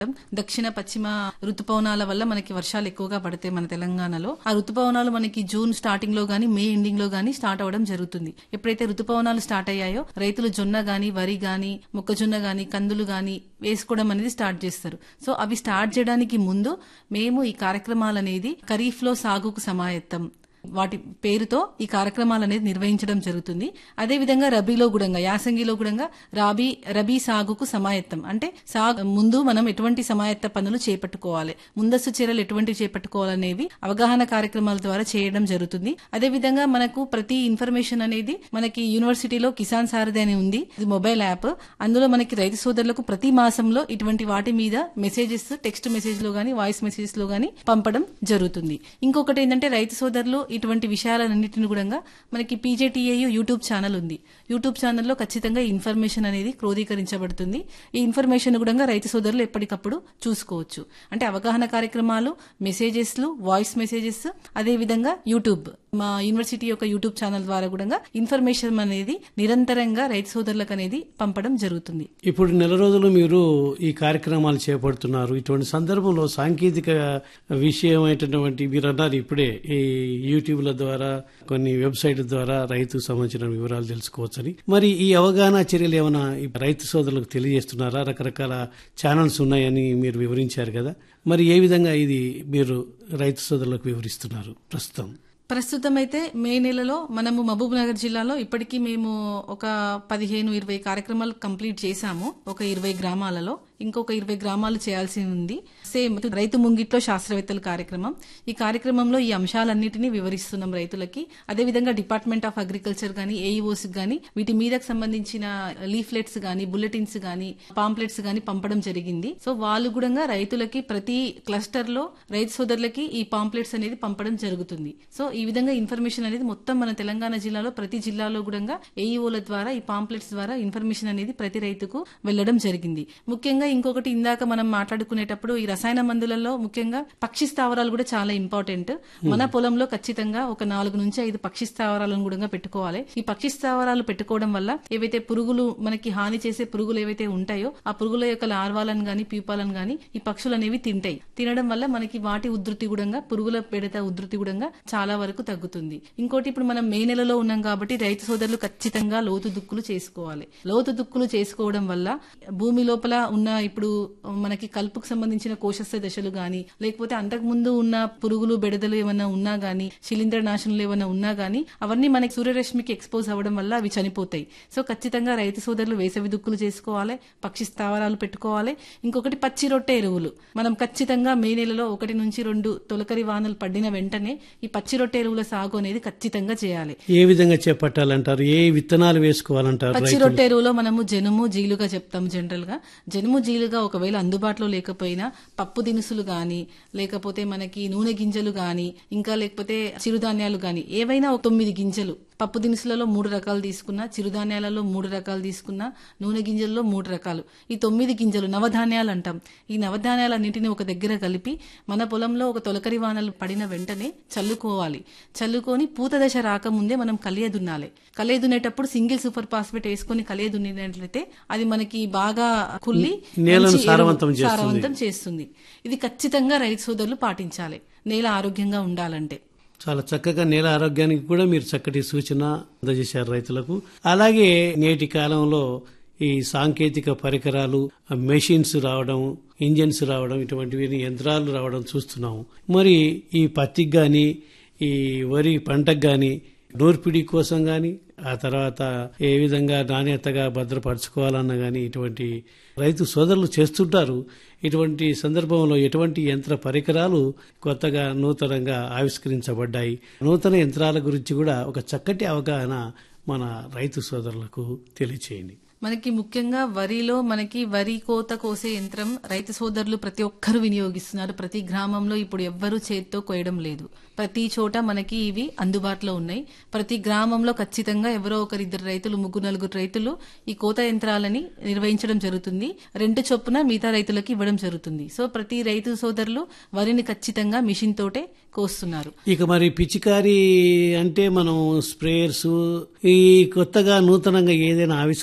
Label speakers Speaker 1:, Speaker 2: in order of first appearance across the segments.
Speaker 1: దక్షిణ పశ్చిమ రుతుపవనాల వల్ల మనకి వర్షాలు ఎక్కువగా పడతాయి మన తెలంగాణలో ఆ రుతుపవనాలు మనకి జూన్ స్టార్టింగ్ లో గానీ మే ఎండింగ్ లో గానీ స్టార్ట్ అవ్వడం జరుగుతుంది ఎప్పుడైతే రుతుపవనాలు స్టార్ట్ అయ్యాయో రైతులు జొన్న గాని వరి గాని మొక్కజొన్న గాని కందులు గాని వేసుకోవడం అనేది స్టార్ట్ చేస్తారు సో అవి స్టార్ట్ చేయడానికి ముందు మేము ఈ కార్యక్రమాలు అనేది ఖరీఫ్ లో సాగుకు సమాయత్తం వాటి పేరుతో ఈ కార్యక్రమాలు అనేది నిర్వహించడం జరుగుతుంది అదే విధంగా రబీలో కూడా యాసంగిలో కూడా రాబీ రబీ సాగుకు సమాయత్తం అంటే సాగు ముందు మనం ఎటువంటి సమాయత్త పనులు చేపట్టుకోవాలి ముందస్తు చర్యలు ఎటువంటి చేపట్టుకోవాలనేవి అవగాహన కార్యక్రమాల ద్వారా చేయడం జరుగుతుంది అదే విధంగా మనకు ప్రతి ఇన్ఫర్మేషన్ అనేది మనకి యూనివర్సిటీలో కిసాన్ సారథి అని ఉంది ఇది మొబైల్ యాప్ అందులో మనకి రైతు సోదరులకు ప్రతి మాసంలో ఇటువంటి వాటి మీద మెసేజెస్ టెక్స్ట్ మెసేజ్ లో గానీ వాయిస్ మెసేజెస్ లో గానీ పంపడం జరుగుతుంది ఇంకొకటి ఏంటంటే రైతు సోదరులు ఇటువంటి విషయాలన్నింటిని కూడా మనకి పీజేటీఏయు యూట్యూబ్ ఛానల్ ఉంది యూట్యూబ్ ఛానల్లో ఖచ్చితంగా ఇన్ఫర్మేషన్ అనేది క్రోధీకరించబడుతుంది ఈ ఇన్ఫర్మేషన్ కూడా రైతు సోదరులు ఎప్పటికప్పుడు చూసుకోవచ్చు అంటే అవగాహన కార్యక్రమాలు మెసేజెస్లు వాయిస్ మెసేజెస్ అదే విధంగా యూట్యూబ్ మా యూనివర్సిటీ యొక్క యూట్యూబ్ ఛానల్ ద్వారా కూడా ఇన్ఫర్మేషన్ అనేది నిరంతరంగా రైతు సోదరులకు అనేది పంపడం జరుగుతుంది
Speaker 2: ఇప్పుడు నెల రోజులు మీరు ఈ కార్యక్రమాలు చేపడుతున్నారు ఇటువంటి సందర్భంలో సాంకేతిక విషయమైనటువంటి మీరు అన్నారు ఇప్పుడే ఈ యూట్యూబ్ల ద్వారా కొన్ని వెబ్సైట్ ద్వారా రైతుకు సంబంధించిన వివరాలు తెలుసుకోవచ్చని మరి ఈ అవగాహన చర్యలు ఏమైనా ఈ రైతు సోదరులకు తెలియజేస్తున్నారా రకరకాల ఛానల్స్ ఉన్నాయని మీరు వివరించారు కదా మరి ఏ విధంగా ఇది మీరు రైతు సోదరులకు వివరిస్తున్నారు ప్రస్తుతం
Speaker 1: ప్రస్తుతం అయితే మే నెలలో మనము మహబూబ్ నగర్ జిల్లాలో ఇప్పటికీ మేము ఒక పదిహేను ఇరవై కార్యక్రమాలు కంప్లీట్ చేశాము ఒక ఇరవై గ్రామాలలో ఇంకొక ఇరవై గ్రామాలు చేయాల్సి ఉంది సేమ్ రైతు ముంగిట్లో శాస్త్రవేత్తల కార్యక్రమం ఈ కార్యక్రమంలో ఈ అంశాలన్నిటినీ వివరిస్తున్నాం రైతులకి అదేవిధంగా డిపార్ట్మెంట్ ఆఫ్ అగ్రికల్చర్ గానీ ఏఈఓస్ గానీ వీటి మీదకు సంబంధించిన లీఫ్లెట్స్ గానీ బుల్లెటిన్స్ గానీ పాంప్లెట్స్ గానీ పంపడం జరిగింది సో వాళ్ళు కూడా రైతులకి ప్రతి క్లస్టర్ లో రైతు సోదరులకి ఈ పాంప్లెట్స్ అనేది పంపడం జరుగుతుంది సో ఈ విధంగా ఇన్ఫర్మేషన్ అనేది మొత్తం మన తెలంగాణ జిల్లాలో ప్రతి జిల్లాలో కూడా ఏఈఓల ద్వారా ఈ పాంప్లెట్స్ ద్వారా ఇన్ఫర్మేషన్ అనేది ప్రతి రైతుకు వెళ్లడం జరిగింది ముఖ్యంగా ఇంకొకటి ఇందాక మనం మాట్లాడుకునేటప్పుడు ఈ రసాయన మందులలో ముఖ్యంగా పక్షి స్థావరాలు కూడా చాలా ఇంపార్టెంట్ మన పొలంలో ఖచ్చితంగా ఒక నాలుగు నుంచి ఐదు పక్షి స్థావరాలను కూడా పెట్టుకోవాలి ఈ పక్షి స్థావరాలు పెట్టుకోవడం వల్ల ఏవైతే పురుగులు మనకి హాని చేసే పురుగులు ఏవైతే ఉంటాయో ఆ పురుగుల యొక్క లార్వాలను గాని ప్యూపాలను గాని ఈ పక్షులు అనేవి తింటాయి తినడం వల్ల మనకి వాటి ఉధృతి కూడా పురుగుల పెడత ఉధృతి కూడా చాలా వరకు తగ్గుతుంది ఇంకోటి ఇప్పుడు మనం మే నెలలో ఉన్నాం కాబట్టి రైతు సోదరులు ఖచ్చితంగా లోతు దుక్కులు చేసుకోవాలి లోతు దుక్కులు చేసుకోవడం వల్ల భూమి లోపల ఉన్న ఇప్పుడు మనకి కలుపుకు సంబంధించిన కోశస్థ దశలు గాని లేకపోతే అంతకు ముందు ఉన్న పురుగులు బెడదలు ఏమైనా ఉన్నా గానీ శిలీంద్ర నాశనలు ఏమైనా ఉన్నా గానీ అవన్నీ మనకి సూర్యరశ్మికి ఎక్స్పోజ్ అవ్వడం వల్ల అవి చనిపోతాయి సో ఖచ్చితంగా రైతు సోదరులు వేసవి దుక్కులు చేసుకోవాలి పక్షి స్థావరాలు పెట్టుకోవాలి ఇంకొకటి పచ్చి రొట్టె ఎరువులు మనం ఖచ్చితంగా మే నెలలో ఒకటి నుంచి రెండు తొలకరి వానలు పడిన వెంటనే ఈ పచ్చి రొట్టె ఎరువుల సాగు అనేది ఖచ్చితంగా చేయాలి
Speaker 2: ఏ విధంగా చేపట్టాలంటారు ఏ విత్తనాలు వేసుకోవాలంటారు
Speaker 1: పచ్చి రొట్టె ఎరువులో మనము జనుము జీలుగా చెప్తాం జనరల్ గా జనుము జీలుగా ఒకవేళ అందుబాటులో లేకపోయినా పప్పు దినుసులు గాని లేకపోతే మనకి నూనె గింజలు గాని ఇంకా లేకపోతే చిరుధాన్యాలు గాని ఏవైనా ఒక తొమ్మిది గింజలు పప్పు దినుసులలో మూడు రకాలు తీసుకున్నా చిరుధాన్యాలలో మూడు రకాలు తీసుకున్నా నూనె గింజల్లో మూడు రకాలు ఈ తొమ్మిది గింజలు నవధాన్యాలు అంటాం ఈ నవధాన్యాలన్నింటినీ ఒక దగ్గర కలిపి మన పొలంలో ఒక తొలకరి వానలు పడిన వెంటనే చల్లుకోవాలి చల్లుకొని పూత దశ రాకముందే మనం కలియ దున్నాలి కలియ దున్నేటప్పుడు సింగిల్ సూపర్ ఫాస్ఫేట్ వేసుకొని కలియ దున్నినట్లయితే అది మనకి బాగా కుల్లి
Speaker 2: నేలను
Speaker 1: మంచి ఎరువు-
Speaker 2: సారవంతం చేస్తుంది.
Speaker 1: సారవంతం చేస్తుంది ఇది ఖచ్చితంగా రైతు సోదరులు పాటించాలి నేల ఆరోగ్యంగా ఉండాలంటే
Speaker 2: చాలా చక్కగా నేల ఆరోగ్యానికి కూడా మీరు చక్కటి సూచన అందజేశారు రైతులకు అలాగే నేటి కాలంలో ఈ సాంకేతిక పరికరాలు మెషిన్స్ రావడం ఇంజన్స్ రావడం ఇటువంటివి యంత్రాలు రావడం చూస్తున్నాము మరి ఈ పత్తికి గాని ఈ వరి పంటకు గాని నూర్పిడి కోసం గాని ఆ తర్వాత ఏ విధంగా నాణ్యతగా భద్రపరచుకోవాలన్న గాని ఇటువంటి రైతు సోదరులు చేస్తుంటారు ఇటువంటి సందర్భంలో ఎటువంటి యంత్ర పరికరాలు కొత్తగా నూతనంగా ఆవిష్కరించబడ్డాయి నూతన యంత్రాల గురించి కూడా ఒక చక్కటి అవగాహన మన రైతు సోదరులకు తెలియచేయండి
Speaker 1: మనకి ముఖ్యంగా వరిలో మనకి వరి కోత కోసే యంత్రం రైతు సోదరులు ప్రతి ఒక్కరు వినియోగిస్తున్నారు ప్రతి గ్రామంలో ఇప్పుడు ఎవ్వరూ చేత్తో కోయడం లేదు ప్రతి చోట మనకి ఇవి అందుబాటులో ఉన్నాయి ప్రతి గ్రామంలో ఖచ్చితంగా ఎవరో ఒకరిద్దరు రైతులు ముగ్గురు నలుగురు రైతులు ఈ కోత యంత్రాలని నిర్వహించడం జరుగుతుంది రెండు చొప్పున మిగతా రైతులకు ఇవ్వడం జరుగుతుంది సో ప్రతి రైతు సోదరులు వరిని ఖచ్చితంగా మిషన్ తోటే కోస్తున్నారు
Speaker 2: ఇక మరి పిచికారి అంటే మనం స్ప్రేయర్స్ ఈ కొత్తగా నూతనంగా ఏదైనా ఆవిష్కరించబడి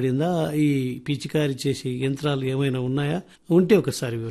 Speaker 2: చేయబడిందా ఈ పిచికారి చేసే యంత్రాలు ఏమైనా ఉన్నాయా ఉంటే ఒకసారి వివరించండి.